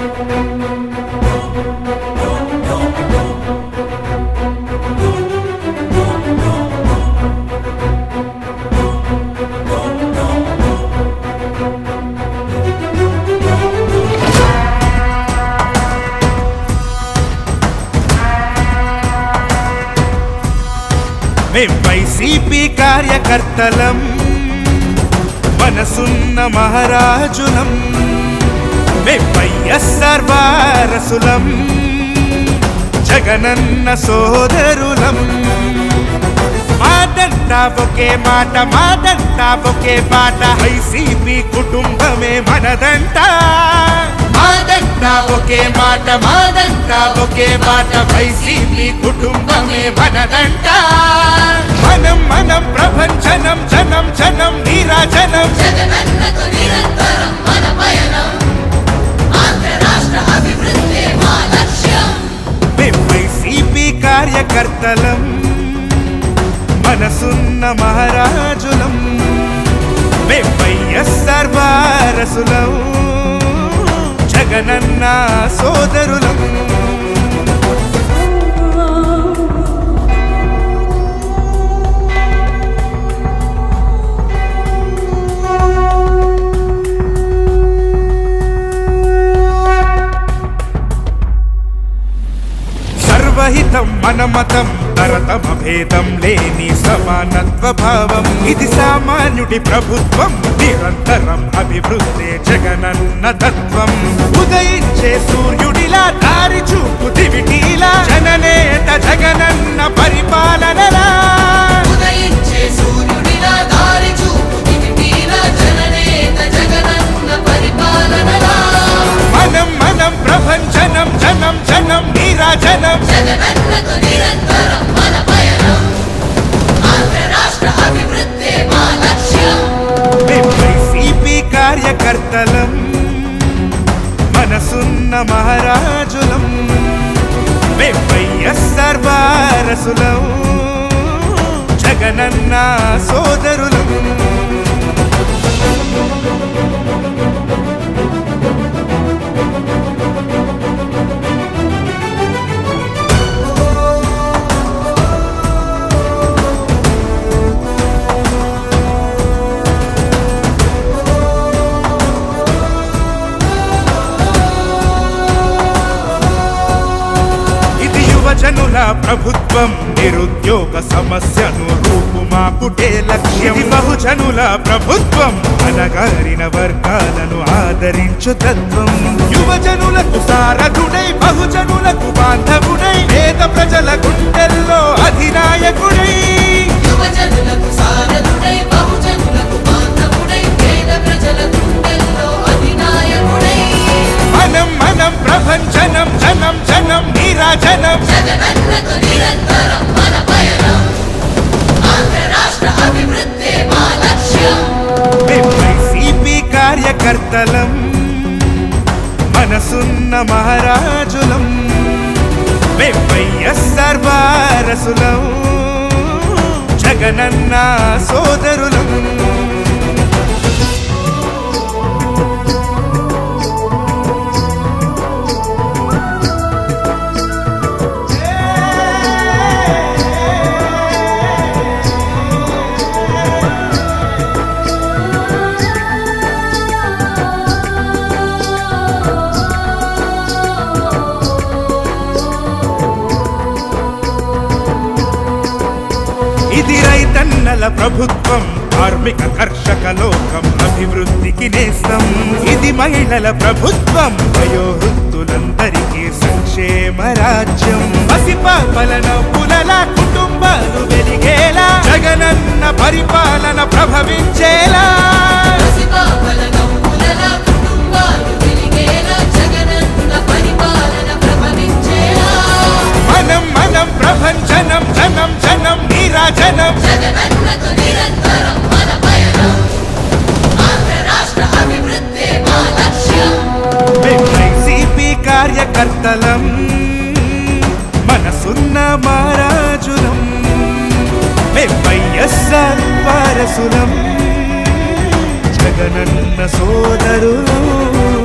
మేం వైసీపీ కార్యకర్తలం మనసున్న మహారాజులం మేం వైఎస్ఆర్ వారసులం జగనన్న సోదరులం మాదంతా ఒకే మాట మాదంతా ఒకే పాట వైసీపీ కుటుంబమే మనదంట మాదంతా ఒకే మాట మాదంతా ఒకే మాట వైసీపీ కుటుంబమే మనదంట మనం మనం ప్రపంచనం జనం జనం నీరాజనం జగనన్నకు నిరంతరం మన పయనం ఆంధ్ర రాష్ట్ర అభివృద్ధి మా లక్ష్యం మేం వైసీపీ కార్యకర్తలం మనసున్న మహారాజులం మేం వైఎస్ఆర్ వారసులం జగనన్న సోదరులం సర్వహితం మన మతం తరతమ భేదం లేని సమానత్వ భావం ఇది సామాన్యుడి ప్రభుత్వం నిరంతరం అభివృద్ధి జగనన్న తత్వం ఉదయించే సూర్యుడిలా దారి చూపు దివిటీలా జననేత జగనన్న పరిపాలనలా ఉదయించే సూర్యుడిలా దారి చూపు దివిటీల జననేత జగనన్న పరిపాలనలా మనం మనం ప్రపంచనం జనం జనం నీరాజనం జగనన్నకు నిరంతరం మన పయనం ఆంధ్ర రాష్ట్ర అభివృద్ధి మా లక్ష్యం మేం వైసీపీ కార్యకర్తలం మనసున్న మహారాజులం మేం వైఎస్ఆర్ వారసులం జగనన్న సోదరులం ఇది యువజనుల ప్రభుత్వం నిరుద్యోగ సమస్యను రూపుమాపుటే లక్ష్యం ఇది బహుజనుల ప్రభుత్వం అనగారిన వర్గాలను ఆదరించు తత్వం యువజనులకు సారథుడై బహుజనులకు బాంధవుడై పేద ప్రజల గుండెల్లో అధినాయకుడై యువజనులకు సారథుడై బహుజనులకు బాంధవుడై పేద ప్రజల గుండెల్లో అధినాయకుడై మనం మనం ప్రపంచనం జనం జనం నీరాజనం జగనన్నకు నిరంతరం మన పయనం ఆంధ్ర రాష్ట్ర అభివృద్ధి మా లక్ష్యం మేం వైసీపీ కార్యకర్తలం మనసున్న మహారాజులం మేం వైఎస్ఆర్ వారసులం జగనన్న సోదరులం ఇది రైతన్నల ప్రభుత్వం కార్మిక కర్షక లోకం అభివృద్ధికి నేస్తం ఇది మహిళల ప్రభుత్వం వయోవృద్ధులందరికీ సంక్షేమ రాజ్యం పసిపాపలన పులల కుటుంబాలు వెలిగేలా జగనన్న పరిపాలన ప్రభవించేలా పసిపాపల నవ్వులలా కుటుంబాలు వెలిగేలా జగనన్న పరిపాలన ప్రభవించేలా మనం మనం ప్రపంచనం జనం జనం నీరాజనం జగనన్నకు నిరంతరం మన పయనం ఆంధ్ర రాష్ట్ర అభివృద్ధి మా లక్ష్యం మేం వైసీపీ కార్యకర్తలం మనసున్న మహారాజులం మేం వైఎస్ఆర్ వారసులం జగనన్న సోదరులం